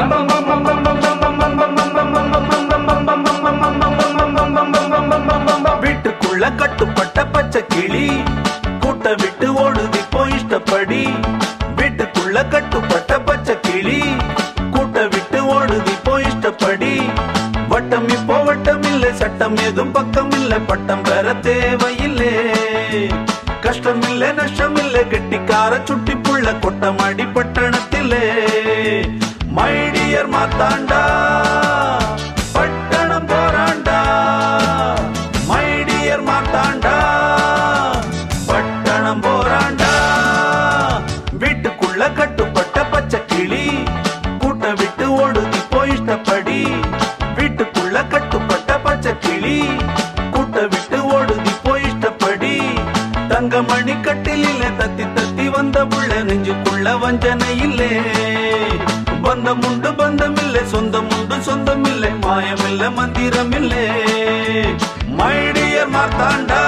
வீட்டுக்குள்ள கட்டுப்பட்ட பச்சை கிளி கூட்ட விட்டு ஓடுது இப்போ இஷ்டப்படி வீட்டுக்குள்ள கட்டுப்பட்ட பச்சை கிளி கூட்ட விட்டு ஓடுது இப்போ இஷ்டப்படி வட்டம் இப்போ வட்டம் இல்லை சட்டம் ஏதும் பக்கம் இல்லை பட்டம் பெற தேவையில்லை கஷ்டம் இல்லை நஷ்டம் இல்லை கெட்டிக்கார சுட்டி புள்ள கொட்டமாடி பட்டணத்திலே மைடியர் மாத்தாண்டா பட்டணம் போராண்டா மைடியர் மாத்தாண்டா பட்டணம் போராண்டா வீட்டுக்குள்ள கட்டுப்பட்ட பச்சை கிளி கூட்ட விட்டு ஓடுதி போயிஷ்டப்படி வீட்டுக்குள்ள கட்டுப்பட்ட பச்சை கிளி கூட்ட விட்டு ஓடுதி போயிஷ்டப்படி தங்கமணி கட்டிலே தத்தி தத்தி வந்த புள்ள நெஞ்சுக்குள்ள வஞ்சனை இல்லே பந்தம் உண்டு பந்தம் இல்லை சொந்தம் உண்டு சொந்தம் இல்லை மாயம் இல்லை மந்திரம் இல்லை மைடியர் மாத்தாண்டா